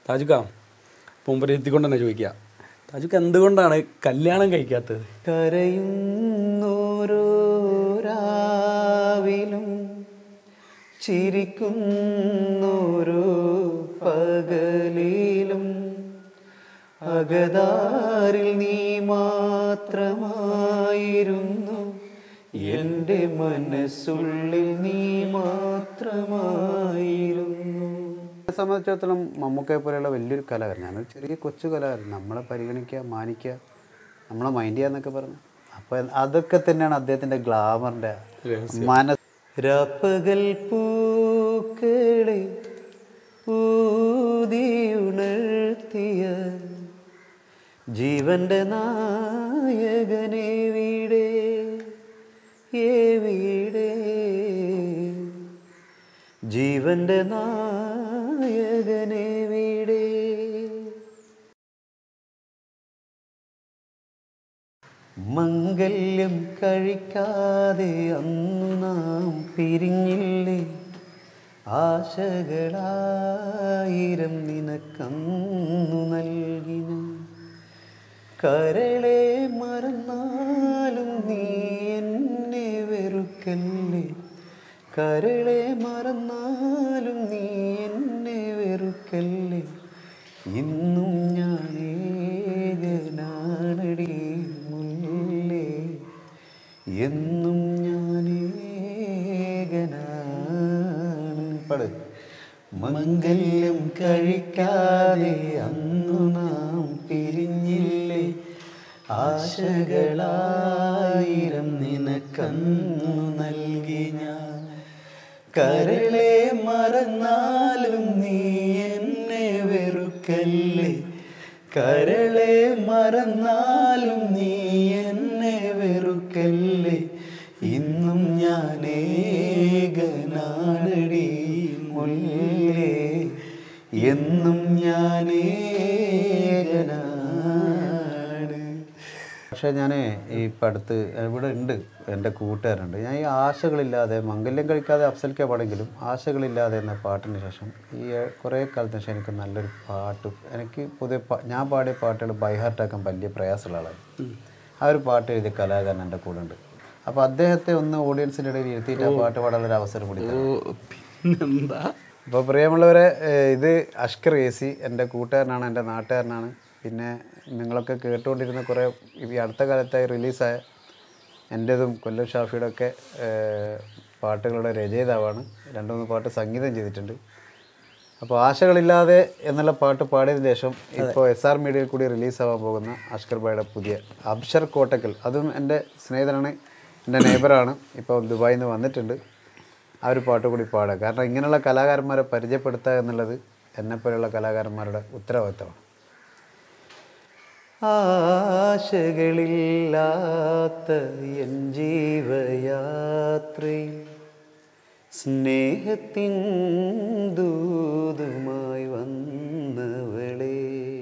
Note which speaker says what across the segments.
Speaker 1: താജുക്ക പൂമ്പരത്തിക്കൊണ്ട് തന്നെ ചോദിക്കുക താജുക്ക് എന്തുകൊണ്ടാണ് കല്യാണം കഴിക്കാത്തത്
Speaker 2: കരയുന്നോരോ രാവിലും ചിരിക്കുന്നോരോ പകലിലും അകതാരിൽ നീ മാത്രമായിരുന്നു എൻ്റെ മനസ്സുള്ളിൽ നീ മാത്രമായിരുന്നു എന്നെ സംബന്ധിച്ചിടത്തോളം മമ്മൂക്കയെ പോലെയുള്ള വലിയൊരു കലാകാരൻ ഞാനൊരു ചെറിയ കൊച്ചു കലാകാരൻ നമ്മളെ പരിഗണിക്കുക മാനിക്കുക നമ്മളെ മൈൻഡ് ചെയ്യാന്നൊക്കെ പറഞ്ഞു അപ്പം അതൊക്കെ തന്നെയാണ് അദ്ദേഹത്തിൻ്റെ ഗ്ലാമറിൻ്റെ മനസ് രാപ്പകൽ പൂക്കളെ ഊതിയുണർത്തിയ ജീവന്റെ നായകനെ വീടേ ഏവിടെ ജീവന്റെ നായകനെ വീടേ മംഗല്യം കഴിക്കാതെ അന്നു നാം പിരിഞ്ഞില്ലേ ആശകളായിരം നിനക്കന്നു നൽകി ഞാൻ കരളെ മറന്നാലും നീ എന്നെ വെറുക്കല്ലേ കരളെ മറന്നാലും നീ എന്നെ വെറുക്കല്ലേ ഇന്നും ഞാൻ ഏകനാണടി മുല്ലേ എന്നും ഞാൻ ഏകനാണ് പാട് മംഗല്യം കഴിക്കാതെ അന്നു നാം പിരിഞ്ഞില്ലേ ആശകളായിരം നിനക്കന്നു നൽകി ഞാൻ കരളെ മറന്നാലും നീ എന്നെ വെറുക്കല്ലേ കരളെ മറന്നാലും നീ എന്നെ വെറുക്കല്ലേ ഇന്നും ഞാൻ ഏകനാണടി മുല്ലേ എന്നും ഞാൻ ഏകനാണ് പക്ഷേ ഞാൻ ഈ ഇപ്പം അടുത്ത് ഇവിടെ ഉണ്ട് എൻ്റെ കൂട്ടുകാരുണ്ട് ഞാൻ ഈ ആശകളില്ലാതെ മംഗല്യം കഴിക്കാതെ അഫ്സൽക്ക പാടെങ്കിലും ആശകളില്ലാതെ എന്ന പാട്ടിന് ശേഷം ഈ കുറേ കാലത്തിന് ശേഷം എനിക്ക് നല്ലൊരു പാട്ട് എനിക്ക് പൊതുവെ പാ- ഞാൻ പാടിയ പാട്ടുകൾ ബൈഹാർട്ടാക്കാൻ വലിയ പ്രയാസമുള്ള ആളാണ് ആ ഒരു പാട്ട് എഴുതിയ കലാകാരൻ എൻ്റെ കൂടെ ഉണ്ട് അപ്പോൾ അദ്ദേഹത്തെ ഒന്ന് ഓഡിയൻസിൻ്റെ ഇടയിൽ ഇരുത്തിയിട്ട് ആ പാട്ട് പാടാനുള്ള ഒരു അവസരം കൂടി തരാം.
Speaker 1: പിന്നെന്താ
Speaker 2: അപ്പോൾ പ്രിയമുള്ളവരെ ഏഹ് ഇത് അഷ്കർ എ സി എൻ്റെ കൂട്ടുകാരനാണ് എൻ്റെ നാട്ടുകാരനാണ് പിന്നെ നിങ്ങളൊക്കെ കേട്ടുകൊണ്ടിരുന്ന കുറേ ഈ അടുത്ത കാലത്തായി റിലീസായ എൻ്റേതും കൊല്ലം ഷാഫിയുടെ ഒക്കെ ഏഹ് പാട്ടുകളുടെ രചയിതാവാണ് രണ്ട് മൂന്ന് പാട്ട് സംഗീതം ചെയ്തിട്ടുണ്ട് അപ്പോൾ ആശകളില്ലാതെ എന്നുള്ള പാട്ട് പാടിയതിന് ശേഷം ഇപ്പോൾ എസ് ആർ മീഡിയയിൽ കൂടി റിലീസാവാൻ പോകുന്ന അഷ്കർ ബായുടെ പുതിയ അബ്ഷർ കോട്ടക്കൽ അതും എൻ്റെ സ്നേഹിതനാണ് എൻ്റെ നെയ്ബറാണ് ഇപ്പോൾ ദുബായിൽ നിന്ന് വന്നിട്ടുണ്ട് ആ ഒരു പാട്ട് കൂടി പാടുക കാരണം ഇങ്ങനെയുള്ള കലാകാരന്മാരെ പരിചയപ്പെടുത്തുക എന്നുള്ളത് എന്നെപ്പോലെയുള്ള കലാകാരന്മാരുടെ ഉത്തരവാദിത്തമാണ് ആശകളില്ലാത്ത എൻ ജീവയാത്രയിൽ സ്നേഹത്തിൻ ദൂതുമായി വന്നവളെ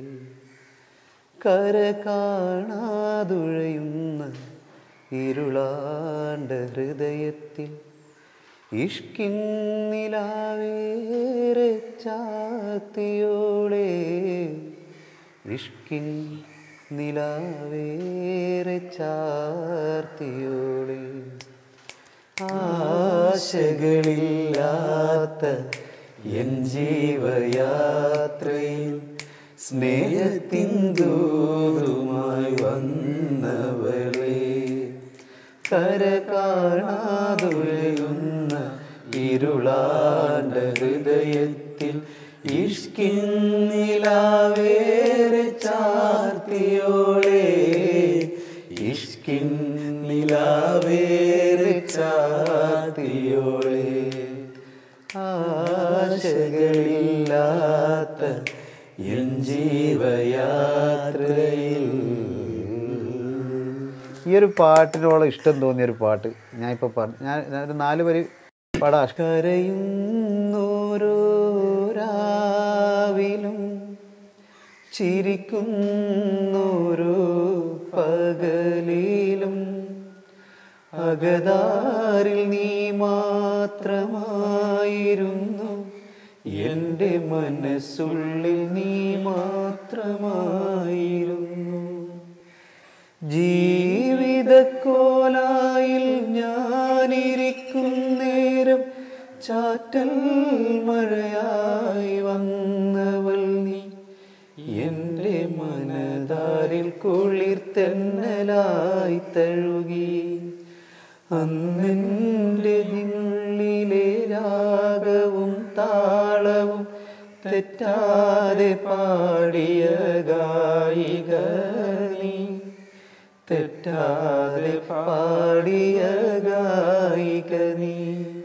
Speaker 2: കര കാണാതുഴയുന്ന ഇരുളാണ്ട ഹൃദയത്തിൽ ഇഷ്കിന്നിലാവേറെ ചാത്തിയോളെ ഇഷ്കിൻ നിലാവേറെ ചാർത്തിയോളെ ആശകളില്ലാത്ത എൻ ജീവയാത്രയിൽ സ്നേഹത്തിൻ ദൂതുമായി വന്നവളെ കര കാണാതുഴയുന്ന ഇരുളാണ്ട ഹൃദയത്തിൽ ഇഷ്കിന്നിലാവേറെ ചാർത്തിയോളെ ഇഷ്കിന്നിലാവേറെ ചാർത്തിയോളെ ആശകളില്ലാത്ത എൻ ജീവയാത്രയിൽ ഈ ഒരു പാട്ടിനോളം ഇഷ്ടം തോന്നിയ ഒരു പാട്ട് ഞാൻ ഇപ്പോൾ പറഞ്ഞു ഞാൻ ഞാനൊരു നാല് വരി പാടാം കരയുന്നോരോ രാവിലും ചിരിക്കുന്നോരോ പകലിലും അകതാരിൽ നീ മാത്രമായിരുന്നു എൻ്റെ എൻ്റെ മനസ്സുള്ളിൽ നീ മാത്രമായിരുന്നു ജീവിതക്കോലായിൽ ഞാനിരിക്കും നേരം ചാറ്റൽ മഴയായി വന്നവൾ നീ എൻ്റെ മനതാരിൽ കുളിർ തെന്നലായി തഴുകി അന്നെൻ്റെ ഉള്ളിലെ രാഗവും താളവും തെറ്റാതെ പാടിയ ഗായിക നീ തെറ്റാതെ പാടിയ ഗായിക നീ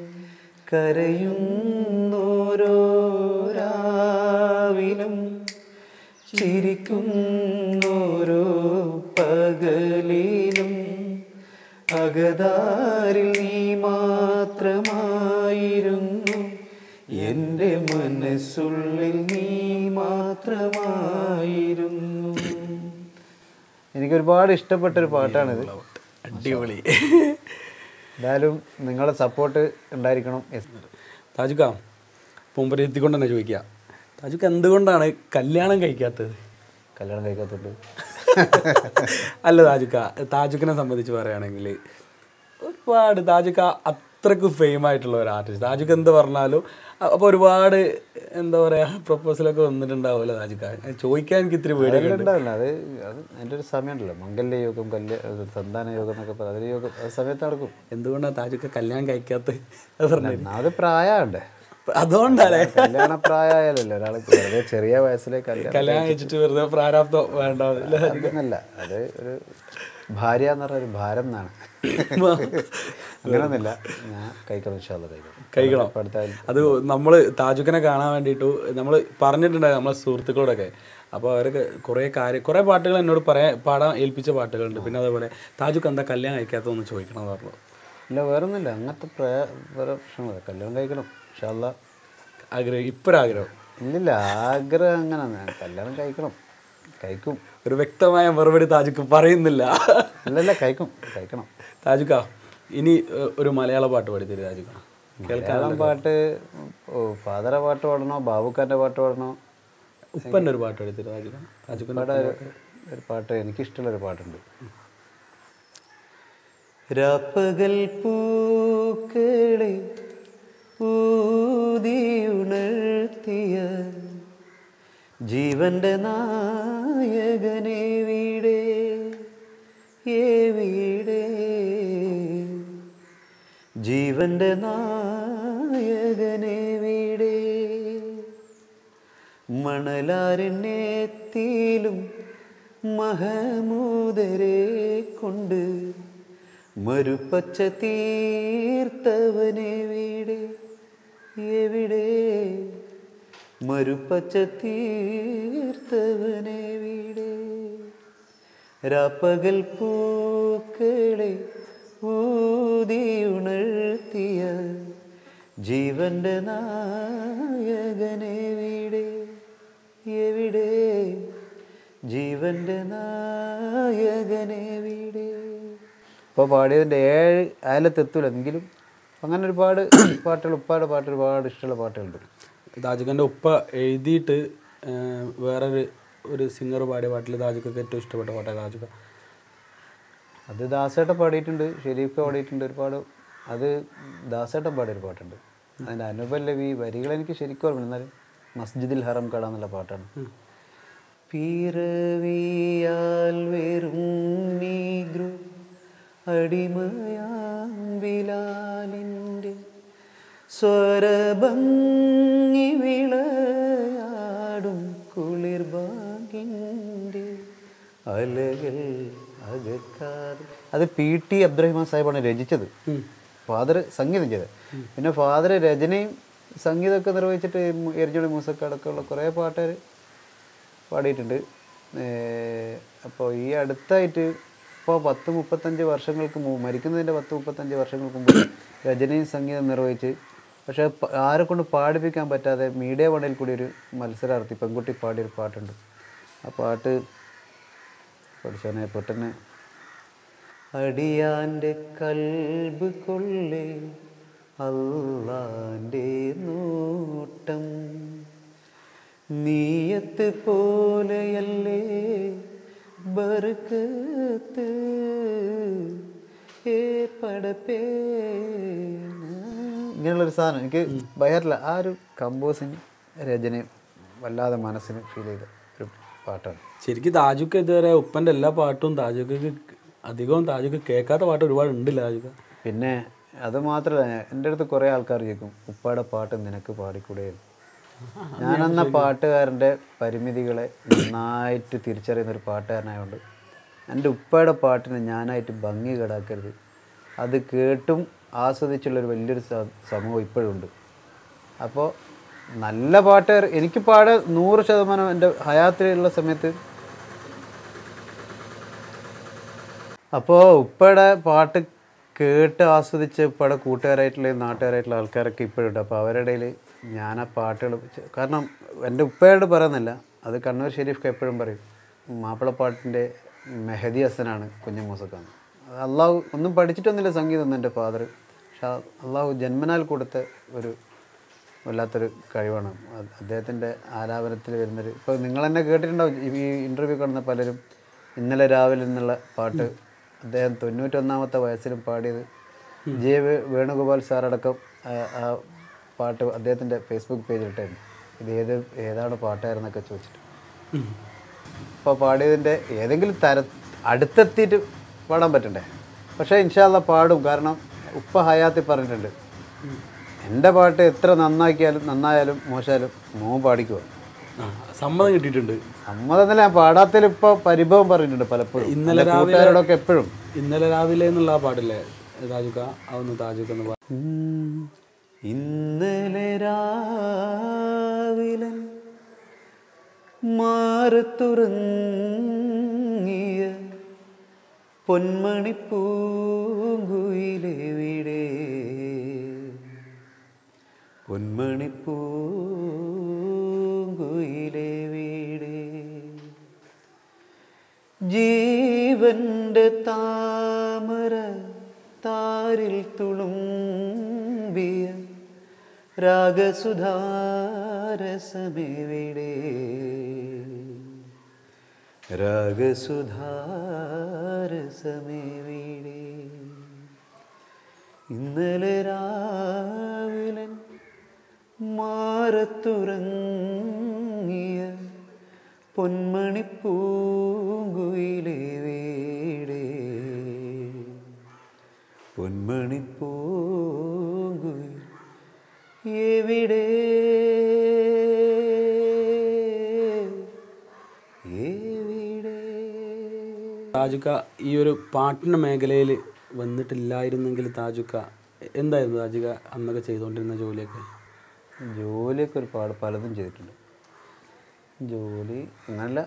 Speaker 2: കരയുന്നോരോ രാവിലും ചിരിക്കുന്നോരോ പകലിലും അകതാരിൽ നീ മാത്രമായിരുന്നു എൻ്റെ മനസ്സുള്ളിൽ നീ മാത്രമായിരുന്നു എനിക്ക് ഒരുപാട് ഇഷ്ടപ്പെട്ട ഒരു പാട്ടാണിത്
Speaker 1: അടിപൊളി
Speaker 2: എന്തായാലും നിങ്ങളുടെ സപ്പോർട്ട് ഉണ്ടായിരിക്കണം
Speaker 1: താജുക്ക മുമ്പ് എത്തിക്കൊണ്ട് തന്നെ ചോദിക്കുക താജുക്ക് എന്തുകൊണ്ടാണ് കല്യാണം കഴിക്കാത്തത്
Speaker 2: കല്യാണം കഴിക്കാത്തോണ്ട്
Speaker 1: അല്ല താജുക്ക താജുക്കിനെ സംബന്ധിച്ച് പറയുകയാണെങ്കിൽ ഒരുപാട് താജുക്ക അത്രക്ക് ഫെയിം ആയിട്ടുള്ള ഒരു ആർട്ടിസ്റ്റ് താജുക്ക് എന്ത് പറഞ്ഞാലും അപ്പോൾ ഒരുപാട് എന്താ പറയുക പ്രപ്പോസലൊക്കെ വന്നിട്ടുണ്ടാവുമല്ലോ താജുക്ക അത് ചോദിക്കാൻ എനിക്ക് ഇത്തിരി പേടിയൊക്കെ ഉണ്ട്
Speaker 2: ഉണ്ടാവില്ല അത് അത് അതിൻ്റെ ഒരു സമയമുണ്ടല്ലോ മംഗല്യ യോഗം കല്യ സന്താന യോഗം എന്നൊക്കെ പറയും അതൊരു യോഗം അത് സമയത്ത് നടക്കും
Speaker 1: എന്തുകൊണ്ടാണ് താജുക്ക കല്യാണം കഴിക്കാത്തത് അത് പറഞ്ഞു
Speaker 2: അത് പ്രായമുണ്ടേ
Speaker 1: അതുകൊണ്ടല്ലേ
Speaker 2: കല്യാണ പ്രായമായാലല്ലോ ഒരാൾക്ക് വെറുതെ ചെറിയ വയസ്സിലെ കല്യാണം
Speaker 1: കല്യാണം കഴിച്ചിട്ട് വെറുതെ പ്രാരാബ്ദം വേണ്ട
Speaker 2: അതൊന്നല്ല അത് ഒരു ഭാര്യ എന്ന് പറഞ്ഞ ഒരു ഭാരം എന്നാണ് അങ്ങനെയൊന്നുമില്ല ഞാൻ കഴിക്കണം ഇൻഷാല്ല കഴിക്കണം
Speaker 1: കഴിക്കണം
Speaker 2: ഇപ്പം അടുത്ത
Speaker 1: അത് നമ്മൾ താജുക്കിനെ കാണാൻ വേണ്ടിയിട്ട് നമ്മൾ പറഞ്ഞിട്ടുണ്ടായിരുന്നു നമ്മളെ സുഹൃത്തുക്കളോടൊക്കെ അപ്പോൾ അവരൊക്കെ കുറേ കാര്യം കുറേ പാട്ടുകൾ എന്നോട് പറയാൻ പാടാൻ ഏൽപ്പിച്ച പാട്ടുകളുണ്ട് പിന്നെ അതേപോലെ താജുക്ക് എന്താ കല്യാണം കഴിക്കാത്തതെന്ന് ചോദിക്കണം എന്ന് പറഞ്ഞു
Speaker 2: ഇല്ല വേറൊന്നുമില്ല അങ്ങനത്തെ പ്രയ വേറെ പ്രശ്നമില്ല കല്യാണം കഴിക്കണം ഇൻഷാല്ല
Speaker 1: ആഗ്രഹം ഇപ്പൊരാഗ്രഹം
Speaker 2: ഇല്ലില്ല ആഗ്രഹം അങ്ങനെ കല്യാണം കഴിക്കണം കഴിക്കും
Speaker 1: ഒരു വ്യക്തമായ മറുപടി താജുക്ക് പറയുന്നില്ല
Speaker 2: ഇല്ലല്ല കഴിക്കും കഴിക്കണം
Speaker 1: താജുക്ക ഇനി ഏഹ്, ഒരു മലയാള പാട്ട് പാടിത്തരും താജുക്ക കേൾക്കാൻ
Speaker 2: മലയാളം പാട്ട് ഓ ഫാദറെ പാട്ട് പാടണോ ബാബുക്കാൻ്റെ പാട്ട് പാടണോ
Speaker 1: ഉപ്പൻ്റെ ഒരു പാട്ട് പാടിത്തരും താജുക്ക താജുക്കിൻ്റെ
Speaker 2: പാടെ ഒരു- ഒരു പാട്ട് എനിക്കിഷ്ടമുള്ളൊരു പാട്ടുണ്ട് രാപ്പകൽ പൂക്കളെ ഊതിയുണർത്തിയ ജീവന്റെ നായകനെ വീടേ ഏവിടെ ജീവന്റെ നായകനെ വീടേ മണലാരണ്യത്തിലും മഹമൂദരെ കൊണ്ട് മരുപ്പച്ച തീർത്തവനെ വീടെ എവിടെ മരുപ്പച്ച തീർത്തവനെ വീടെ രാപ്പകൽ പൂക്കളെ ഊതിയുണർത്തിയ ജീവന്റെ നായകനെ വീടെ എവിടെ ജീവന്റെ നായകനെ വീടെ ഇപ്പോൾ പാടിയതിൻ്റെ ഏഴ് അയലത്തെത്തൂല എങ്കിലും അങ്ങനെ ഒരുപാട് പാട്ടുകൾ ഉപ്പാടെ പാട്ട് ഒരുപാട് ഇഷ്ടമുള്ള പാട്ടുകളുണ്ട്
Speaker 1: താജുക്കൻ്റെ ഉപ്പ എഴുതിയിട്ട് ഏഹ്, വേറൊരു ഒരു സിംഗർ പാടിയ പാട്ടിൽ താജുക്കൊക്കെ ഏറ്റവും ഇഷ്ടപ്പെട്ട പാട്ടാണ് താജുക്ക
Speaker 2: അത് ദാസേട്ടൻ പാടിയിട്ടുണ്ട് ഷെരീഫ് പാടിയിട്ടുണ്ട് ഒരുപാട് അത് ദാസേട്ടൻ പാടിയൊരു പാട്ടുണ്ട് അതിൻ്റെ അനുപല്ലവി വരികൾ എനിക്ക് ശരിക്കും ഓർമ്മ എന്നാലും മസ്ജിദിൽ ഹറം കട എന്നുള്ള പാട്ടാണ് പിറവിയാൽ വെറും നീഗ്രു അടിമയാം ബിലാലിൻ്റെ സ്വരഭംഗി വിളയാടും കുളിർ ഭാഗ്യൻ്റെ അലകൾ അകക്കാതെ അത് പി ടി അബ്ദുറഹിമാൻ സാഹിബാണ് രചിച്ചത് ഫാദർ സംഗീതം ചെയ്തത് പിന്നെ ഫാദർ രചനയും സംഗീതമൊക്കെ നിർവഹിച്ചിട്ട് എരിഞ്ഞോളി മൂസക്കാടൊക്കെ ഉള്ള കുറേ പാട്ടുകാർ പാടിയിട്ടുണ്ട് അപ്പോൾ ഈ അടുത്തായിട്ട് ഇപ്പോൾ പത്ത് മുപ്പത്തഞ്ച് വർഷങ്ങൾക്ക് മുമ്പ് മരിക്കുന്നതിൻ്റെ പത്ത് മുപ്പത്തഞ്ച് വർഷങ്ങൾക്ക് മുമ്പ് രചനയും സംഗീതം നിർവഹിച്ച് പക്ഷേ പ- ആരെ കൊണ്ട് പാടിപ്പിക്കാൻ പറ്റാതെ മീഡിയ വണിൽ കൂടി ഒരു മത്സരം നടത്തി പെൺകുട്ടി പാടിയൊരു പാട്ടുണ്ട് ആ പാട്ട് പഠിച്ചോനെ പൊട്ടനെ അടിയാൻ്റെ കൽബ് കൊള്ളേ അല്ലാൻ്റെ നോട്ടം നീയത്ത് പോലെയല്ലേ ബർക്കത്ത് ഏ പടപ്പേ ഇങ്ങനെയുള്ളൊരു സാധനം എനിക്ക് ബയറില്ല ആ ഒരു കമ്പോസിങ് രചനയും വല്ലാതെ മനസ്സിന് ഫീൽ ചെയ്ത ഒരു പാട്ടാണ്
Speaker 1: ശരിക്കും താജുക്ക് ഇതുവരെ ഉപ്പൻ്റെ എല്ലാ പാട്ടും താജുക്ക് അധികവും താജുക്ക് കേൾക്കാത്ത പാട്ട് ഒരുപാട് ഉണ്ട് താജുക്ക
Speaker 2: പിന്നെ അത് മാത്രമല്ല എൻ്റെ അടുത്ത് കുറേ ആൾക്കാർ ചോദിക്കും ഉപ്പയുടെ പാട്ട് നിനക്ക് പാടിക്കൂടെ എന്ന്. ഞാനെന്ന പാട്ടുകാരൻ്റെ പരിമിതികളെ നന്നായിട്ട് തിരിച്ചറിയുന്ന ഒരു പാട്ടുകാരനായതുകൊണ്ട് എൻ്റെ ഉപ്പയുടെ പാട്ടിന് ഞാനായിട്ട് ഭംഗി കേടാക്കരുത് അത് കേട്ടും ആസ്വദിച്ചുള്ളൊരു വലിയൊരു സ- സമൂഹം ഇപ്പോഴും ഉണ്ട് അപ്പോൾ നല്ല പാട്ടുകാർ എനിക്ക് പാടെ നൂറ് ശതമാനം എൻ്റെ ഹയാത്തിലുള്ള സമയത്ത് അപ്പോൾ ഉപ്പയുടെ പാട്ട് കേട്ട് ആസ്വദിച്ച് ഉപ്പയുടെ കൂട്ടുകാരായിട്ടുള്ള നാട്ടുകാരായിട്ടുള്ള ആൾക്കാരൊക്കെ ഇപ്പോഴുണ്ട് അപ്പോൾ അവരുടെ ഇടയിൽ ഞാൻ ആ പാട്ടുകൾ ചെ- കാരണം എൻ്റെ ഉപ്പയോട് പറയുന്നില്ല അത് കണ്ണൂർ ഷെരീഫ് എപ്പോഴും പറയും മാപ്പിളപ്പാട്ടിൻ്റെ മെഹദി ഹസനാണ് കുഞ്ഞു മൂസക്കാണ് അത് അള്ളാഹു ഒന്നും പഠിച്ചിട്ടൊന്നുമില്ല സംഗീതം ഒന്നും എൻ്റെ ഫാദർ പക്ഷെ ആ അള്ളാഹു ജന്മനാൽ കൊടുത്ത ഒരു വല്ലാത്തൊരു കഴിവാണ് അത് അദ്ദേഹത്തിൻ്റെ ആലാപനത്തിൽ വരുന്നൊരു ഇപ്പോൾ നിങ്ങൾ തന്നെ കേട്ടിട്ടുണ്ടാവും ഈ ഇൻ്റർവ്യൂ കാണുന്ന പലരും ഇന്നലെ രാവിലെ എന്നുള്ള പാട്ട് അദ്ദേഹം തൊണ്ണൂറ്റൊന്നാമത്തെ വയസ്സിലും പാടിയത് ജെ വേ- വേണുഗോപാൽ സാറടക്കം ആ ആ പാട്ട് അദ്ദേഹത്തിൻ്റെ ഫേസ്ബുക്ക് പേജിലിട്ടായിരുന്നു ഇത് ഏത് ഏതാണ് പാട്ടായിരുന്നൊക്കെ ചോദിച്ചിട്ട് ഇപ്പോൾ പാടിയതിൻ്റെ ഏതെങ്കിലും തര അടുത്തെത്തിയിട്ട് പാടാൻ പറ്റണ്ടേ പക്ഷേ ഇൻഷാല്ല പാടും കാരണം ഉപ്പ ഹയാത്തി പറഞ്ഞിട്ടുണ്ട് എൻ്റെ പാട്ട് എത്ര നന്നാക്കിയാലും നന്നായാലും മോശമായാലും മോൻ പാടിക്കുമോ
Speaker 1: ആ സമ്മതം കിട്ടിയിട്ടുണ്ട്
Speaker 2: സമ്മതം എന്നല്ല ഞാൻ പാടാത്തതിൽ ഇപ്പോൾ പരിഭവം പറഞ്ഞിട്ടുണ്ട് പലപ്പോഴും
Speaker 1: ഇന്നലെ
Speaker 2: എൻ്റെ കൂട്ടുകാരോടൊക്കെ എപ്പോഴും
Speaker 1: ഇന്നലെ രാവിലെ എന്നുള്ള ആ പാട്ടില്ലേ താജുക്ക അതൊന്ന് താജുക്ക എന്ന് പാ-
Speaker 2: ഇന്നലെ രാവിലൻ മാറത്തുറങ്ങിയ പൊന്മണി പൂങ്കുയിലെവിടെ പൊന്മണി പൂങ്കുയിലെവിടെ ജീവന്റെ താമര താരിൽ തുളുമ്പിയ രാഗസുധാരസമെവിടെ രാഗസുധാരസമെവിടെ ഇന്നലെ രാവിലെ മാറത്തുറങ്ങിയ പൊന്മണി പൂങ്കുയിലെ വീടേ പൊന്മണി പൂങ്കുയിൽ എവിടെ എവിടെ
Speaker 1: താജുക്ക ഈ ഒരു പാട്ടിൻ്റെ മേഖലയിൽ വന്നിട്ടില്ലായിരുന്നെങ്കിൽ താജുക്ക എന്തായിരുന്നു താജുക്ക അന്നൊക്കെ ചെയ്തുകൊണ്ടിരുന്ന ജോലിയൊക്കെ
Speaker 2: ജോലിയൊക്കെ ഒരുപാട് പലതും ചെയ്തിട്ടുണ്ട് ജോലി അങ്ങനല്ല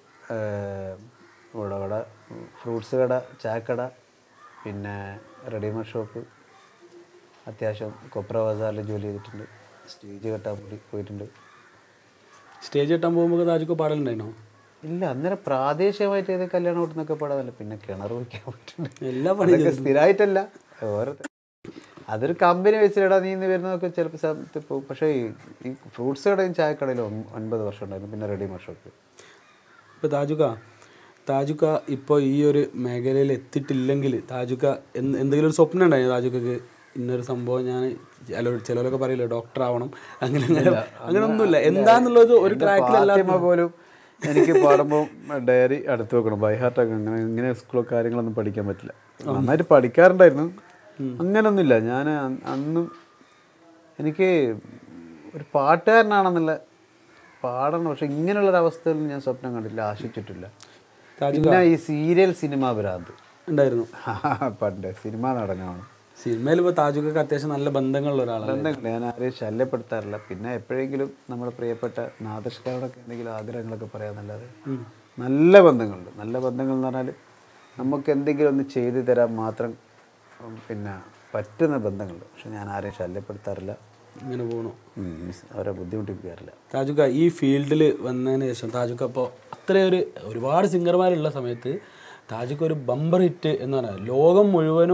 Speaker 2: ഇവിടെ കട ഫ്രൂട്ട്സ് കട ചായക്കട പിന്നെ റെഡിമെയ്ഡ് ഷോപ്പ് അത്യാവശ്യം കൊപ്ര ബസാറിൽ ജോലി ചെയ്തിട്ടുണ്ട് സ്റ്റേജ് കെട്ടാൻ കൂടി പോയിട്ടുണ്ട്
Speaker 1: സ്റ്റേജ് കെട്ടാൻ പോകുമ്പോൾ താജുക്ക പാടലുണ്ടായിരുന്നോ
Speaker 2: ഇല്ല അന്നേരം പ്രാദേശികമായിട്ട് ഏത് കല്യാണം കൂട്ടുന്നൊക്കെ പാടാതല്ല പിന്നെ കിണർ വയ്ക്കാൻ പറ്റുന്നുണ്ട്
Speaker 1: എല്ലാ പണി
Speaker 2: അതൊക്കെ സ്ഥിരമായിട്ടല്ല ഓരോരുത്തർ അതൊരു കമ്പനി വെച്ചിടാ നീ ഇന്ന് വരുന്നതൊക്കെ ചിലപ്പോൾ സ്ഥലത്ത് പോകും പക്ഷേ ഈ ഈ ഫ്രൂട്ട്സ് കടയും ചായക്കടയിലും ഒൻ- ഒൻപത് വർഷം ഉണ്ടായിരുന്നു പിന്നെ റെഡിമെയ്ഡ് ഷോപ്പ്
Speaker 1: ഇപ്പോൾ താജുക്ക താജുക്ക ഇപ്പോൾ ഈ ഒരു മേഖലയിൽ എത്തിയിട്ടില്ലെങ്കിൽ താജുക്ക എന്ത് എന്തെങ്കിലും ഒരു സ്വപ്നം ഉണ്ടായിരുന്നു താജുക്കക്ക് ഇന്നൊരു സംഭവം ഞാൻ ചില ചിലരൊക്കെ പറയില്ല ഡോക്ടർ ആവണം അങ്ങനെ അങ്ങനെ അങ്ങനെ ഒന്നുമില്ല എന്താന്നുള്ളത് ഒരു ട്രാക്കിലല്ല
Speaker 2: ഫാത്തിമ പോലും എനിക്ക് പാടുമ്പോൾ ഡയറി അടുത്ത് വെക്കണം ബൈ ഹാർട്ടൊക്കെ അങ്ങനെ ഇങ്ങനെ സ്കൂളോ കാര്യങ്ങളൊന്നും പഠിക്കാൻ പറ്റില്ല നന്നായിട്ട് പഠിക്കാറുണ്ടായിരുന്നു അങ്ങനൊന്നുമില്ല ഞാൻ അന്നും എനിക്ക് ഒരു പാട്ടുകാരനാണെന്നുള്ള പാടണം പക്ഷെ ഇങ്ങനെയുള്ളൊരു അവസ്ഥയിൽ ഞാൻ സ്വപ്നം കണ്ടില്ല ആശിച്ചിട്ടില്ല പിന്നെ ഈ സീരിയൽ സിനിമ ഭ്രാന്ത്
Speaker 1: ഉണ്ടായിരുന്നു
Speaker 2: പണ്ട് സിനിമ നടനാണ്
Speaker 1: സിനിമയിൽ ഇപ്പോൾ താജുക്കൊക്കെ അത്യാവശ്യം നല്ല ബന്ധങ്ങളുള്ള ഒരാളാണ്
Speaker 2: ബന്ധങ്ങൾ ഞാൻ ആരെയും ശല്യപ്പെടുത്താറില്ല പിന്നെ എപ്പോഴെങ്കിലും നമ്മുടെ പ്രിയപ്പെട്ട നാദർഷ്കാരോടൊക്കെ എന്തെങ്കിലും ആഗ്രഹങ്ങളൊക്കെ പറയാന്നല്ലാതെ നല്ല ബന്ധങ്ങളുണ്ട് നല്ല ബന്ധങ്ങൾ എന്ന് പറഞ്ഞാൽ നമുക്ക് എന്തെങ്കിലും ഒന്ന് ചെയ്തു തരാൻ മാത്രം ഉം, പിന്നെ പറ്റുന്ന ബന്ധങ്ങളുണ്ട് പക്ഷെ ഞാൻ ആരെയും ശല്യപ്പെടുത്താറില്ല
Speaker 1: ഇങ്ങനെ പോകണു
Speaker 2: ഉം, മിസ് അവരെ ബുദ്ധിമുട്ടിപ്പിക്കാറില്ല
Speaker 1: താജുക്ക ഈ ഫീൽഡിൽ വന്നതിന് ശേഷം താജുക്ക അപ്പോൾ അത്രയൊരു ഒരുപാട് സിംഗർമാരുള്ള സമയത്ത് താജുക്ക ഒരു ബമ്പർ ഹിറ്റ് എന്ന് പറഞ്ഞാൽ ലോകം മുഴുവനും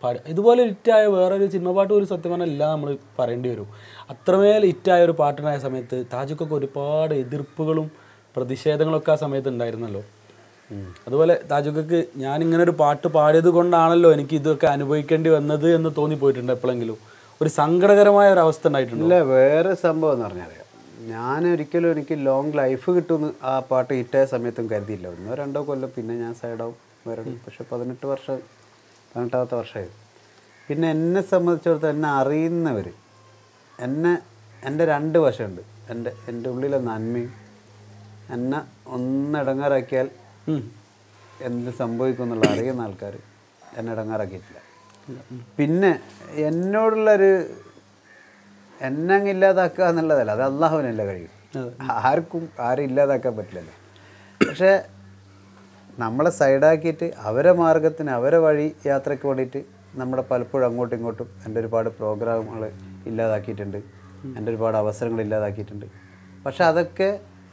Speaker 1: പാടി ഇതുപോലെ ഹിറ്റായ വേറൊരു സിനിമ പാട്ട് ഒരു സത്യം പറഞ്ഞാൽ എല്ലാം നമ്മൾ പറയേണ്ടി വരും അത്രമേൽ ഹിറ്റായ ഒരു പാട്ടിനായ സമയത്ത് താജുക്കൊക്കെ ഒരുപാട് എതിർപ്പുകളും പ്രതിഷേധങ്ങളൊക്കെ ആ സമയത്ത് ഉണ്ടായിരുന്നല്ലോ അതുപോലെ താജുക്കക്ക് ഞാൻ ഇങ്ങനെ ഒരു പാട്ട് പാടിയത് കൊണ്ടാണല്ലോ എനിക്ക് ഇതൊക്കെ അനുഭവിക്കേണ്ടി വന്നത് എന്ന് തോന്നിപ്പോയിട്ടുണ്ട് എപ്പോഴെങ്കിലും ഒരു സങ്കടകരമായ ഒരു അവസ്ഥ ഉണ്ടായിട്ടുണ്ട്
Speaker 2: ഇല്ല വേറെ സംഭവം എന്ന് പറഞ്ഞാൽ ഞാൻ ഒരിക്കലും എനിക്ക് ലോങ് ലൈഫ് കിട്ടുമെന്ന് ആ പാട്ട് ഹിറ്റായ സമയത്തും കരുതിയില്ല ഒന്നോ രണ്ടോ കൊല്ലം പിന്നെ ഞാൻ സൈഡാവും വേറെ പക്ഷെ പതിനെട്ട് വർഷം പതിനെട്ടാമത്തെ വർഷമായി പിന്നെ എന്നെ സംബന്ധിച്ചിടത്തോളം എന്നെ അറിയുന്നവർ എന്നെ എൻ്റെ രണ്ട് വശമുണ്ട് എൻ്റെ എൻ്റെ ഉള്ളിലെ നന്മയും എന്നെ ഒന്നിടങ്ങാറാക്കിയാൽ
Speaker 1: ഉം.
Speaker 2: എന്ത് സംഭവിക്കും എന്നുള്ള അറിയുന്ന ആൾക്കാർ എന്നെ ഇടങ്ങാറാക്കിയിട്ടില്ല പിന്നെ എന്നോടുള്ളൊരു എന്നെ അങ്ങ് ഇല്ലാതാക്കുക എന്നുള്ളതല്ല അത് അള്ളാഹുവിനല്ല കഴിയും ആർക്കും ആരും ഇല്ലാതാക്കാൻ പറ്റില്ലല്ലോ പക്ഷേ നമ്മളെ സൈഡാക്കിയിട്ട് അവരെ മാർഗത്തിന് അവരെ വഴി യാത്രയ്ക്ക് വേണ്ടിയിട്ട് നമ്മുടെ പലപ്പോഴും അങ്ങോട്ടും ഇങ്ങോട്ടും എൻ്റെ ഒരുപാട് പ്രോഗ്രാമുകൾ ഇല്ലാതാക്കിയിട്ടുണ്ട് എൻ്റെ ഒരുപാട് അവസരങ്ങൾ ഇല്ലാതാക്കിയിട്ടുണ്ട് പക്ഷെ അതൊക്കെ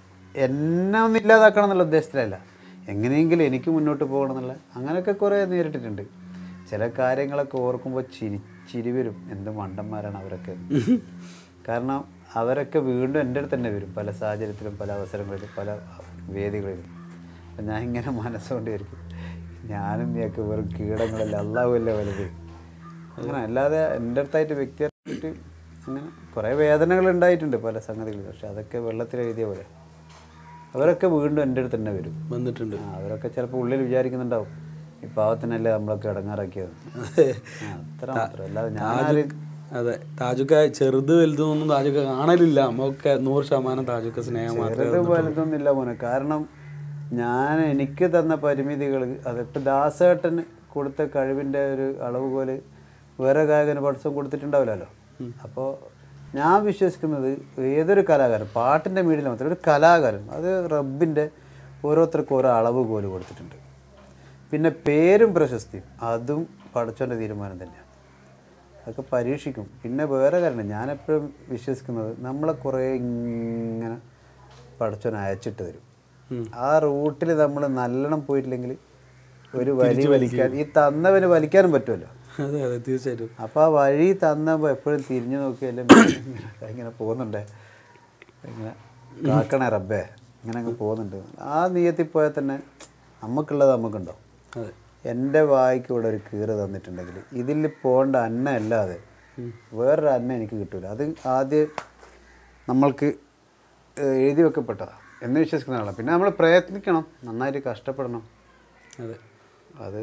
Speaker 2: എന്നെ ഒന്ന് ഇല്ലാതാക്കണം എന്നുള്ള ഉദ്ദേശത്തിലല്ല എങ്ങനെയെങ്കിലും എനിക്ക് മുന്നോട്ട് പോകണം എന്നുള്ള അങ്ങനെയൊക്കെ കുറേ നേരിട്ടിട്ടുണ്ട് ചില കാര്യങ്ങളൊക്കെ ഓർക്കുമ്പോൾ ചിരി ചിരി വരും എന്ത് മണ്ടന്മാരാണ് അവരൊക്കെ കാരണം അവരൊക്കെ വീണ്ടും എൻ്റെ അടുത്ത് തന്നെ വരും പല സാഹചര്യത്തിലും പല അവസരങ്ങളിലും പല വേദികളിലും അപ്പം ഞാൻ ഇങ്ങനെ മനസ്സുകൊണ്ട് ആയിരിക്കും ഞാനും നീയൊക്കെ വെറും കീടങ്ങളല്ല അള്ളാഹുവല്ലേ വലുത് അങ്ങനെ അല്ലാതെ എൻ്റെ അടുത്തായിട്ട് വ്യക്തിയായിട്ട് അങ്ങനെ കുറേ വേദനകൾ ഉണ്ടായിട്ടുണ്ട് പല സംഗതികളിൽ പക്ഷെ അതൊക്കെ വെള്ളത്തിൽ എഴുതിയ പോലെ അവരൊക്കെ വീണ്ടും എൻ്റെ അടുത്ത് തന്നെ വരും
Speaker 1: വന്നിട്ടുണ്ട്
Speaker 2: ആ, അവരൊക്കെ ചിലപ്പോൾ ഉള്ളിൽ വിചാരിക്കുന്നുണ്ടാവും ഈ പാവത്തിനല്ലേ നമ്മളൊക്കെ ഇടങ്ങാറാക്കിയത് ആ, അത്ര മാത്രം അല്ലാതെ ഞാൻ ആരും
Speaker 1: അതെ താജുക്ക ചെറുത് വലുതൊന്നും താജുക്ക കാണലില്ല നമ്മൊക്കെ നൂറ് ശതമാനം താജുക്ക സ്നേഹം മാത്രമേ
Speaker 2: ചെറുത് വലുതൊന്നുമില്ല മോനെ കാരണം ഞാൻ എനിക്ക് തന്ന പരിമിതികൾ അതിപ്പോൾ ദാസേട്ടന് കൊടുത്ത കഴിവിൻ്റെ ഒരു അളവുകോല് വേറെ ഗായകന് പഠിത്തം കൊടുത്തിട്ടുണ്ടാവില്ലല്ലോ അപ്പോൾ ഞാൻ വിശ്വസിക്കുന്നത് ഏതൊരു കലാകാരൻ പാട്ടിൻ്റെ മീഡിയം മാത്രം ഒരു കലാകാരൻ അത് റബ്ബിൻ്റെ ഓരോരുത്തർക്കും ഓരോ അളവുകോല് കൊടുത്തിട്ടുണ്ട് പിന്നെ പേരും പ്രശസ്തിയും അതും പഠിച്ചോൻ്റെ തീരുമാനം തന്നെയാണ് അതൊക്കെ പരീക്ഷിക്കും പിന്നെ വേറെ കാരണം ഞാനെപ്പോഴും വിശ്വസിക്കുന്നത് നമ്മളെ കുറേ ഇങ്ങനെ പഠിച്ചോൻ അയച്ചിട്ട് തരും ആ റൂട്ടിൽ നമ്മൾ നല്ലോണം പോയിട്ടില്ലെങ്കിൽ ഒരു വലി വലിക്കാൻ ഈ തന്നവന് വലിക്കാനും പറ്റുമല്ലോ
Speaker 1: അതെ അതെ തീർച്ചയായിട്ടും
Speaker 2: അപ്പോൾ ആ വഴി തന്നപ്പോൾ എപ്പോഴും തിരിഞ്ഞു നോക്കിയല്ലേ ഇങ്ങനെ പോകുന്നുണ്ടേ ഇങ്ങനെ കാക്കണേ റബ്ബേ ഇങ്ങനെ അങ്ങ് പോകുന്നുണ്ട് ആ നീയത്തിൽ പോയാൽ തന്നെ നമുക്കുള്ളത് നമുക്കുണ്ടാവും
Speaker 1: അതെ
Speaker 2: എൻ്റെ വായിക്ക് ഇവിടെ ഒരു കീറ് തന്നിട്ടുണ്ടെങ്കിൽ ഇതിൽ പോകേണ്ട അന്ന അല്ലാതെ വേറൊരു അന്ന എനിക്ക് കിട്ടൂല അത് ആദ്യം നമ്മൾക്ക് ഏഹ്, എഴുതി വെക്കപ്പെട്ടതാണ് എന്ന് വിശ്വസിക്കുന്ന ആളാണ് പിന്നെ നമ്മൾ പ്രയത്നിക്കണം നന്നായിട്ട് കഷ്ടപ്പെടണം
Speaker 1: അതെ
Speaker 2: അത്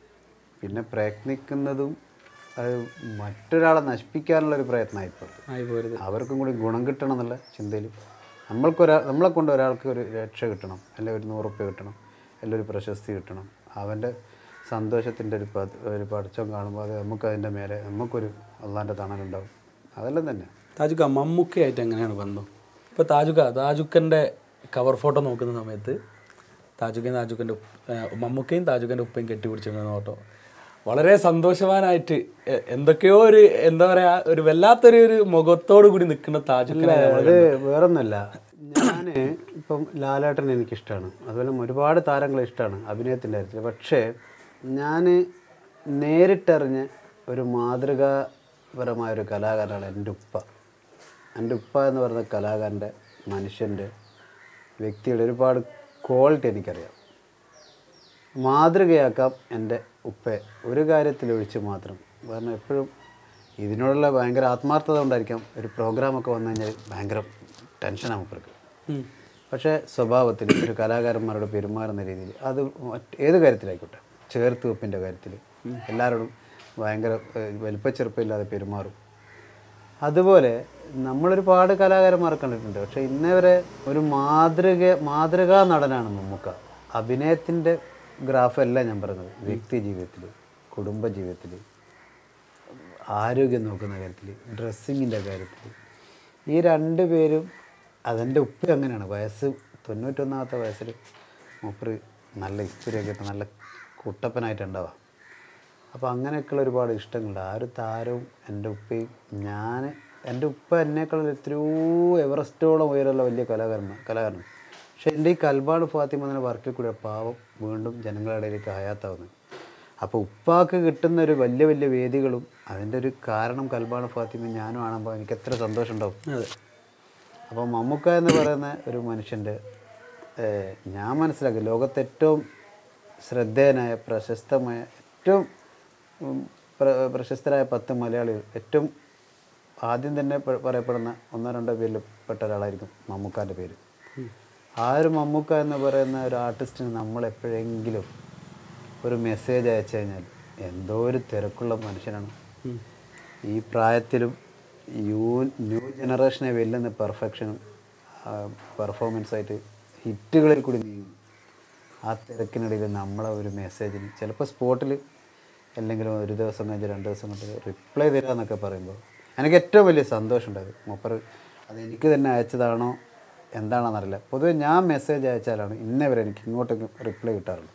Speaker 2: പിന്നെ പ്രയത്നിക്കുന്നതും അത് മറ്റൊരാളെ നശിപ്പിക്കാനുള്ളൊരു പ്രയത്നമായിപ്പോൾ
Speaker 1: ആയി പോരുത്
Speaker 2: അവർക്കും കൂടി ഗുണം കിട്ടണം എന്നുള്ള ചിന്തയിൽ നമ്മൾക്കൊരാ നമ്മളെ കൊണ്ട് ഒരാൾക്ക് ഒരു രക്ഷ കിട്ടണം അല്ലെങ്കിൽ ഒരു നൂറുപ്യ കിട്ടണം അല്ലെങ്കിൽ ഒരു പ്രശസ്തി കിട്ടണം അവൻ്റെ സന്തോഷത്തിൻ്റെ ഒരു പത് ഒരു പടച്ചം കാണുമ്പോൾ അത് നമുക്ക് അതിൻ്റെ മേലെ നമുക്കൊരു അള്ളാൻ്റെ തണലുണ്ടാവും അതെല്ലാം തന്നെ
Speaker 1: താജുക്ക മമ്മൂക്കയായിട്ട് എങ്ങനെയാണ് ബന്ധം ഇപ്പോൾ താജുക്ക താജുക്കൻ്റെ കവർ ഫോട്ടോ നോക്കുന്ന സമയത്ത് താജുക്കൻ താജുക്കൻ്റെ മമ്മൂക്കയും താജുക്കൻ്റെ ഉപ്പയും കെട്ടിപ്പിടിച്ചിരുന്ന ഫോട്ടോ വളരെ സന്തോഷവാനായിട്ട് എ- എന്തൊക്കെയോ ഒരു എന്താ പറയുക ഒരു വല്ലാത്തൊരു ഒരു മുഖത്തോടു കൂടി നിൽക്കുന്ന താജുക്കനെ നമ്മൾ
Speaker 2: അത് വേറൊന്നുമല്ല ഞാൻ ഇപ്പം ലാലേട്ടൻ എനിക്കിഷ്ടമാണ് അതുപോലെ ഒരുപാട് താരങ്ങളെ ഇഷ്ടമാണ് അഭിനയത്തിൻ്റെ കാര്യത്തിൽ പക്ഷേ ഞാൻ നേരിട്ടറിഞ്ഞ ഒരു മാതൃകാപരമായ ഒരു കലാകാരനാണ് എൻ്റെ ഉപ്പ എൻ്റെ ഉപ്പ എന്ന് പറയുന്ന കലാകാരൻ്റെ മനുഷ്യൻ്റെ വ്യക്തിയുടെ ഒരുപാട് ക്വാളിറ്റി എനിക്കറിയാം മാതൃകയാക്കാം എൻ്റെ ഉപ്പയെ ഒരു കാര്യത്തിൽ ഒഴിച്ച് മാത്രം കാരണം എപ്പോഴും ഇതിനോടുള്ള ഭയങ്കര ആത്മാർത്ഥത കൊണ്ടായിരിക്കാം ഒരു പ്രോഗ്രാമൊക്കെ വന്നു കഴിഞ്ഞാൽ ഭയങ്കര ടെൻഷനാണ് മൂപ്പർക്ക്
Speaker 1: ഉം.
Speaker 2: പക്ഷേ സ്വഭാവത്തിൽ ഒരു കലാകാരന്മാരോട് പെരുമാറുന്ന രീതിയിൽ അത് മറ്റ് ഏത് കാര്യത്തിലായിക്കോട്ടെ ചേർത്ത് വെപ്പിൻ്റെ കാര്യത്തിൽ എല്ലാവരോടും ഭയങ്കര ഏഹ്, വലിപ്പച്ചെറുപ്പമില്ലാതെ പെരുമാറും അതുപോലെ നമ്മളൊരുപാട് കലാകാരന്മാരെ കണ്ടിട്ടുണ്ട് പക്ഷേ ഇന്നേ വരെ ഒരു മാതൃക മാതൃകാ നടനാണ് മമ്മൂക്ക അഭിനയത്തിൻ്റെ ഗ്രാഫല്ല ഞാൻ പറയുന്നത് വ്യക്തി ജീവിതത്തിൽ കുടുംബ ജീവിതത്തിൽ ആരോഗ്യം നോക്കുന്ന കാര്യത്തിൽ ഡ്രസ്സിങ്ങിൻ്റെ കാര്യത്തിൽ ഈ രണ്ട് പേരും അതെൻ്റെ ഉപ്പ അങ്ങനെയാണ് വയസ്സ് തൊണ്ണൂറ്റൊന്നാമത്തെ വയസ്സിൽ മൂപ്പര് നല്ല ഇസ്തിരിയൊക്കെ ഇട്ട് നല്ല കുട്ടപ്പനായിട്ടുണ്ടാവാം അപ്പോൾ അങ്ങനെയൊക്കെയുള്ള ഒരുപാട് ഇഷ്ടങ്ങളുണ്ട് ആ ഒരു താരവും എൻ്റെ ഉപ്പയും ഞാൻ എൻ്റെ ഉപ്പ എന്നേക്കാൾ എത്രയോ എവറസ്റ്റോളം ഉയരമുള്ള വലിയ കലാകാരനാണ് കലാകാരനാണ് പക്ഷെ എൻ്റെ ഈ കൽബാട് ഫാത്തിമ എന്ന വർക്കിൽ കൂടെ പാവം വീണ്ടും ജനങ്ങളുടെ ഇടയിലേക്ക് ഹയാത്താവുന്നത് അപ്പോൾ ഉപ്പാക്ക് കിട്ടുന്ന ഒരു വലിയ വലിയ വേദികളും അതിൻ്റെ ഒരു കാരണം കൽബാണ് ഫാത്തിമ ഞാനും ആണുമ്പോൾ എനിക്ക് എത്ര സന്തോഷം ഉണ്ടാവും
Speaker 1: അതെ
Speaker 2: അപ്പോൾ മമ്മൂക്ക എന്ന് പറയുന്ന ഒരു മനുഷ്യൻ്റെ ഏഹ്, ഞാൻ മനസ്സിലാക്കി ലോകത്തെ ഏറ്റവും ശ്രദ്ധേയനായ പ്രശസ്തമായ ഏറ്റവും ഉം, പ്ര- പ്രശസ്തരായ പത്ത് മലയാളികൾ ഏറ്റവും ആദ്യം തന്നെ പ- പറയപ്പെടുന്ന ഒന്നോ രണ്ടോ പേരിൽ പെട്ട ഒരാളായിരിക്കും മമ്മൂക്കാൻ്റെ പേര് ആ ഒരു മമ്മൂക്ക എന്ന് പറയുന്ന ഒരു ആർട്ടിസ്റ്റിന് നമ്മൾ എപ്പോഴെങ്കിലും ഒരു മെസ്സേജ് അയച്ചു കഴിഞ്ഞാൽ എന്തോ ഒരു തിരക്കുള്ള മനുഷ്യനാണ് ഈ പ്രായത്തിലും യൂ ന്യൂ ജനറേഷനെ വെല്ലുന്ന പെർഫെക്ഷനും പെർഫോമൻസായിട്ട് ഹിറ്റുകളിൽ കൂടി നീങ്ങും ആ തിരക്കിനിടയിൽ നമ്മളെ ഒരു മെസ്സേജിന് ചിലപ്പോൾ സ്പോട്ടിൽ അല്ലെങ്കിലും ഒരു ദിവസം കഴിഞ്ഞ് രണ്ട് ദിവസം കൊണ്ട് റിപ്ലൈ തരിക എന്നൊക്കെ പറയുമ്പോൾ എനിക്ക് ഏറ്റവും വലിയ സന്തോഷം ഉണ്ടായത് മൂപ്പർ അത് എനിക്ക് തന്നെ അയച്ചതാണോ എന്താണെന്നറിയില്ല പൊതുവെ ഞാൻ മെസ്സേജ് അയച്ചാലാണ് ഇന്നേ വരെ എനിക്ക് ഇങ്ങോട്ടേക്ക് റിപ്ലൈ കിട്ടാറുള്ളൂ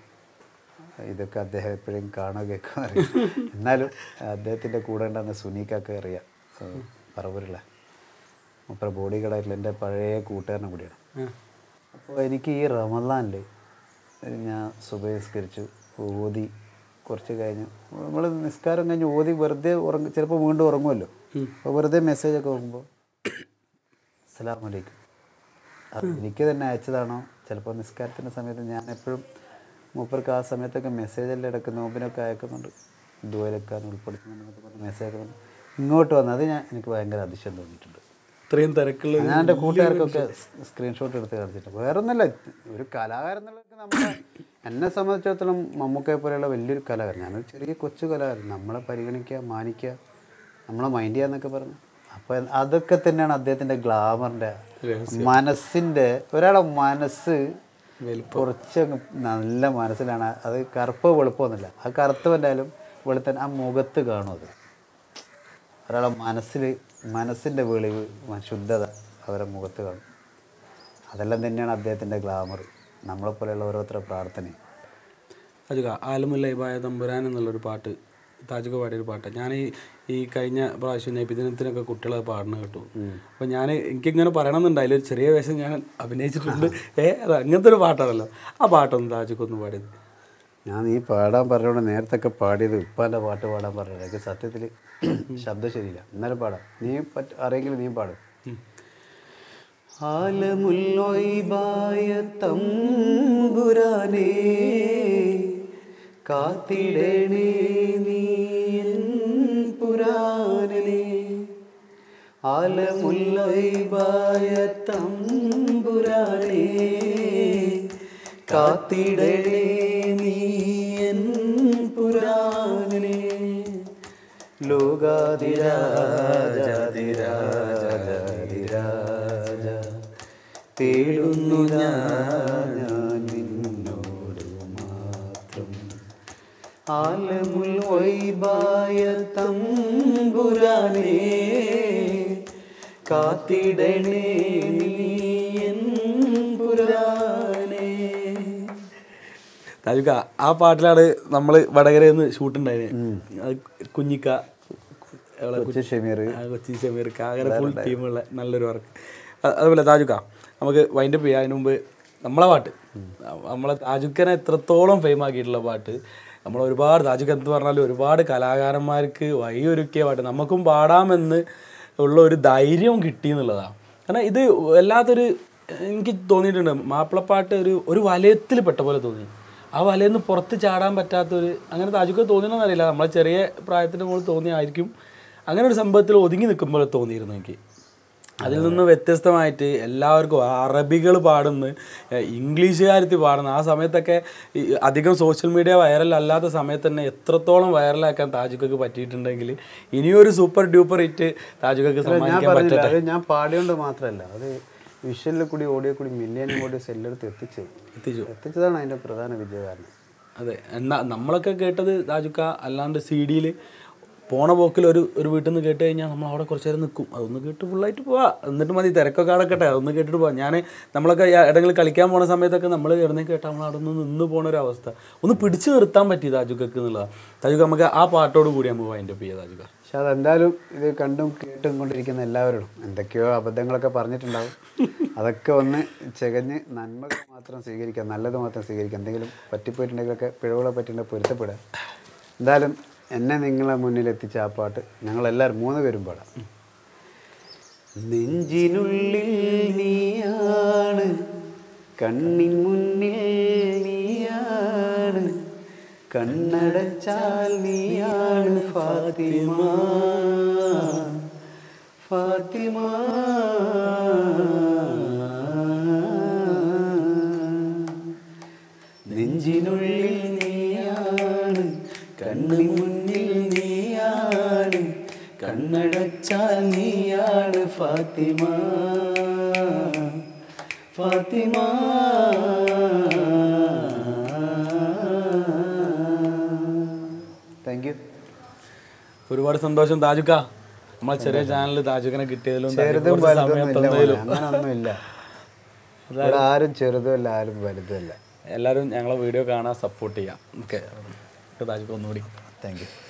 Speaker 2: ഇതൊക്കെ അദ്ദേഹം എപ്പോഴും കാണുക കേൾക്കുക അറിയാം എന്നാലും അദ്ദേഹത്തിൻ്റെ കൂടെ ഉണ്ടാകുന്ന സുനീക്കൊക്കെ അറിയാം ഏഹ് പറവൂരുള്ള മൂപ്പര ബോഡി കടായിട്ടുള്ള എൻ്റെ പഴയ കൂട്ടുകാരനെ കൂടിയാണ് അപ്പോൾ എനിക്ക് ഈ റമദാനിൽ ഞാൻ സുബഹിസ്കരിച്ചു ഓതി കുറച്ച് കഴിഞ്ഞ് നമ്മൾ നിസ്കാരം കഴിഞ്ഞ് ഓതി വെറുതെ ഉറങ്ങ ചിലപ്പോൾ വീണ്ടും ഉറങ്ങുമല്ലോ അപ്പോൾ വെറുതെ മെസ്സേജൊക്കെ നോക്കുമ്പോൾ അസ്സലാമു അലൈക്കും അത് എനിക്ക് തന്നെ അയച്ചതാണോ ചിലപ്പോൾ നിസ്കാരത്തിൻ്റെ സമയത്ത് ഞാൻ എപ്പോഴും മൂപ്പർക്ക് ആ സമയത്തൊക്കെ മെസ്സേജെല്ലാം ഇടയ്ക്ക് നോമ്പിനൊക്കെ അയക്കുന്നുണ്ട് ദൂരൊക്കെ ഉൾപ്പെടുത്തുന്നുണ്ടെന്നൊക്കെ പറഞ്ഞ് മെസ്സേജ് അയക്കുന്നുണ്ട് ഇങ്ങോട്ട് വന്ന് അത് ഞാൻ എനിക്ക് ഭയങ്കര അതിശയം തോന്നിയിട്ടുണ്ട്
Speaker 1: ഇത്രയും തിരക്കുള്ള ഒരു-
Speaker 2: ഞാൻ എൻ്റെ കൂട്ടുകാർക്കൊക്കെ സ്ക്രീൻഷോട്ട് എടുത്ത് കാണിച്ചിട്ടുണ്ട് വേറെ ഒന്നുമില്ല ഒരു കലാകാരൻ എന്നുള്ളത് നമ്മളെ എന്നെ സംബന്ധിച്ചിടത്തോളം മമ്മൂക്കയെ പോലെയുള്ള വലിയൊരു കലാകാരൻ ഞാനൊരു ചെറിയ കൊച്ചു കലാകാരൻ നമ്മളെ പരിഗണിക്കുക മാനിക്കുക നമ്മളെ മൈൻഡ് ചെയ്യാന്നൊക്കെ പറഞ്ഞു അപ്പോൾ അതൊക്കെ തന്നെയാണ് അദ്ദേഹത്തിൻ്റെ ഗ്ലാമറിൻ്റെ മനസ്സിൻ്റെ ഒരാളെ മനസ്സ് കുറച്ച് അങ്ങ് നല്ല മനസ്സിലാണ് അത് കറുപ്പ് വെളുപ്പമൊന്നുമില്ല ആ കറുത്തവൻ്റെയാലും വെളുത്തൻ ആ മുഖത്ത് കാണും അത് ഒരാളെ മനസ്സിൽ മനസ്സിൻ്റെ വെളിവ് മ- ശുദ്ധത അവരുടെ മുഖത്ത് കാണും അതെല്ലാം തന്നെയാണ് അദ്ദേഹത്തിൻ്റെ ഗ്ലാമർ നമ്മളെപ്പോലെയുള്ള ഓരോരുത്തരുടെ പ്രാർത്ഥനയും
Speaker 1: താജുക ആലമുല്ലൈബായ തമ്പുരാൻ എന്നുള്ളൊരു പാട്ട് താജുക പാടിയൊരു പാട്ട് ഞാൻ ഈ ഈ കഴിഞ്ഞ പ്രാവശ്യം നബിദിനത്തിനൊക്കെ കുട്ടികളെ പാടുന്ന കേട്ടു അപ്പോൾ ഞാൻ എനിക്കിങ്ങനെ പറയണമെന്നുണ്ട് അതിലൊരു ചെറിയ വേഷം ഞാൻ അഭിനയിച്ചിട്ടുണ്ട് ഏ അത് അങ്ങനത്തെ ഒരു പാട്ടാണല്ലോ ആ പാട്ടൊന്ന് താജുക്ക് ഒന്ന് പാടിയത്
Speaker 2: ഞാൻ ഈ പാടാൻ പറഞ്ഞോണ്ട് നേരത്തൊക്കെ പാടിയത് ഉപ്പാൻ്റെ പാട്ട് പാടാൻ പറഞ്ഞത് എനിക്ക് സത്യത്തിൽ ശബ്ദം ശരിയില്ല എന്നാലും പാടാം നീ പറ്റ അറിയെങ്കിൽ നീ പാടും ആലമുല്ലൊയ്ബായ തമ്പുരാനേ കാത്തിടണേ നീ എൻ പുരാനേ ആലമുല്ലൊയ്ബായ തമ്പുരാനേ കാത്തിടണേ നീ എൻ പുരാനേ ലോകാതിരാജാതിരാജാതിരാജ തേടുന്നു ഞാൻ ഞാൻ നിന്നോട് മാത്രം ആലമുൽ വൈബായ തമ്പുരാനേ കാത്തിടണേ നീ എൻ പുരാനേ
Speaker 1: താജുക്ക ആ പാട്ടിലാണ് നമ്മൾ വടകരയിൽ നിന്ന് ഷൂട്ടുണ്ടായത് അത് കുഞ്ഞിക്ക അവളെ
Speaker 2: കൊച്ചു ഷമീർ
Speaker 1: ആ കൊച്ചി ഷമീർക്ക് അങ്ങനെ ഫുൾ ടീമുള്ള നല്ലൊരു വർക്ക് അതുപോലെ താജുക്ക നമുക്ക് വൈൻഡപ്പ് ചെയ്യാം അതിന് മുമ്പ് നമ്മളെ പാട്ട് നമ്മളെ താജുക്കനെ എത്രത്തോളം ഫെയിം ആക്കിയിട്ടുള്ള പാട്ട് നമ്മൾ ഒരുപാട് താജുക്ക എന്ത് പറഞ്ഞാലും ഒരുപാട് കലാകാരന്മാർക്ക് വഴിയൊരുക്കിയ പാട്ട് നമുക്കും പാടാമെന്ന് ഉള്ള ഒരു ധൈര്യവും കിട്ടി എന്നുള്ളതാണ് കാരണം ഇത് വല്ലാത്തൊരു എനിക്ക് തോന്നിയിട്ടുണ്ട് മാപ്പിളപ്പാട്ട് ഒരു ഒരു വലയത്തിൽ പെട്ട പോലെ തോന്നി ആ വലയിൽ നിന്ന് പുറത്ത് ചാടാൻ പറ്റാത്തൊരു അങ്ങനെ താജുക്ക് തോന്നിയെന്നറിയില്ല നമ്മളെ ചെറിയ പ്രായത്തിൻ്റെ മുകളിൽ തോന്നിയായിരിക്കും അങ്ങനെ ഒരു സംഭവത്തിൽ ഒതുങ്ങി നിൽക്കുമ്പോൾ തോന്നിയിരുന്നു എനിക്ക് അതിൽ നിന്ന് വ്യത്യസ്തമായിട്ട് എല്ലാവർക്കും അറബികൾ പാടുന്നു ഇംഗ്ലീഷുകാരത്തി പാടുന്നു ആ സമയത്തൊക്കെ ഈ അധികം സോഷ്യൽ മീഡിയ വൈറൽ അല്ലാത്ത സമയത്ത് തന്നെ എത്രത്തോളം വൈറലാക്കാൻ താജുക്കക്ക് പറ്റിയിട്ടുണ്ടെങ്കിൽ ഇനിയൊരു സൂപ്പർ ഡ്യൂപ്പർ ഹിറ്റ് താജുക്കക്ക്
Speaker 2: ഞാൻ
Speaker 1: സമ്മാനിക്കാൻ
Speaker 2: പറഞ്ഞില്ല
Speaker 1: പറ്റട്ടെ
Speaker 2: അത് ഞാൻ പാടിയോണ്ട് മാത്രമല്ല അത് വിഷ്വലിൽ കൂടി ഓഡിയോ കൂടി മില്യനും കൂടി സെല്ലെടുത്ത് എത്തിച്ചു
Speaker 1: എത്തിച്ചു
Speaker 2: എത്തിച്ചതാണ് അതിൻ്റെ പ്രധാന വിജയ കാരണം
Speaker 1: അതെ എന്നാ നമ്മളൊക്കെ കേട്ടത് താജുക്ക അല്ലാണ്ട് സി ഡിയിൽ പോണ പോക്കിൽ ഒരു ഒരു വീട്ടിൽ നിന്ന് കേട്ട് കഴിഞ്ഞാൽ നമ്മൾ അവിടെ കുറച്ച് നേരം നിൽക്കും അതൊന്ന് കേട്ട് ഫുള്ളായിട്ട് പോവാ എന്നിട്ട് മതി തിരക്കൊക്കെ അടക്കട്ടെ അതൊന്ന് കേട്ടിട്ട് പോവാം ഞാൻ നമ്മളൊക്കെ എവിടെയെങ്കിലും കളിക്കാൻ പോണ സമയത്തൊക്കെ നമ്മൾ എവിടെ കേട്ടാൽ നമ്മൾ അവിടെ നിന്ന് നിന്ന് പോണ ഒരു അവസ്ഥ ഒന്ന് പിടിച്ചു നിർത്താൻ പറ്റി താജുക്കക്ക് എന്നുള്ളതാണ് താജുക്ക് നമുക്ക് ആ പാട്ടോട് കൂടി നമുക്ക് വൈൻഡ് അപ്പ് ചെയ്യാം താജുക്ക
Speaker 2: പക്ഷെ അതെന്തായാലും ഇത് കണ്ടും കേട്ടും കൊണ്ടിരിക്കുന്ന എല്ലാവരോടും എന്തൊക്കെയോ അബദ്ധങ്ങളൊക്കെ പറഞ്ഞിട്ടുണ്ടാവും അതൊക്കെ ഒന്ന് ചെകഞ്ഞ് നന്മകൾ മാത്രം സ്വീകരിക്കുക നല്ലത് മാത്രം സ്വീകരിക്കുക എന്തെങ്കിലും പറ്റിപ്പോയിട്ടുണ്ടെങ്കിലൊക്കെ പിഴവുകളെ പറ്റിയിട്ടുണ്ടെങ്കിൽ പൊരുത്തപ്പെടുക എന്തായാലും എന്നെ നിങ്ങളെ മുന്നിൽ എത്തിച്ച ആ പാട്ട് ഞങ്ങളെല്ലാവരും മൂന്ന് പേരും പാടാം നെഞ്ചിനുള്ളിൽ നീയാണ് കണ്ണിൻ മുന്നിൽ നീയാണ് കണ്ണടച്ചാൽ നീയാണ് ഫാത്തിമ ഫാത്തിമ നെഞ്ചിനുള്ളിൽ നീയാണ് കണ്ണിൻ മുന്നിൽ നീയാണ് കണ്ണടച്ചാൽ നീയാണ് ഫാത്തിമ ഫാത്തിമ താങ്ക് യു
Speaker 1: ഒരുപാട് സന്തോഷം താജുക്ക നമ്മളെ ചെറിയ ചാനലിൽ താജുക്കനെ കിട്ടിയതിലും
Speaker 2: ചെറുതും
Speaker 1: കുറച്ച് സമയം
Speaker 2: വലുതൊന്നും ഇല്ല
Speaker 1: തന്നതിലും
Speaker 2: മോനെ. അങ്ങനൊന്നുമില്ല ഇവിടെ ആരും ചെറുതുമല്ല ആരും വലുതുമല്ല
Speaker 1: എല്ലാവരും ഞങ്ങളെ വീഡിയോ കാണാൻ സപ്പോർട്ട് ചെയ്യാം ഓക്കെ താജുക്ക ഒന്നുകൂടി
Speaker 2: താങ്ക് യു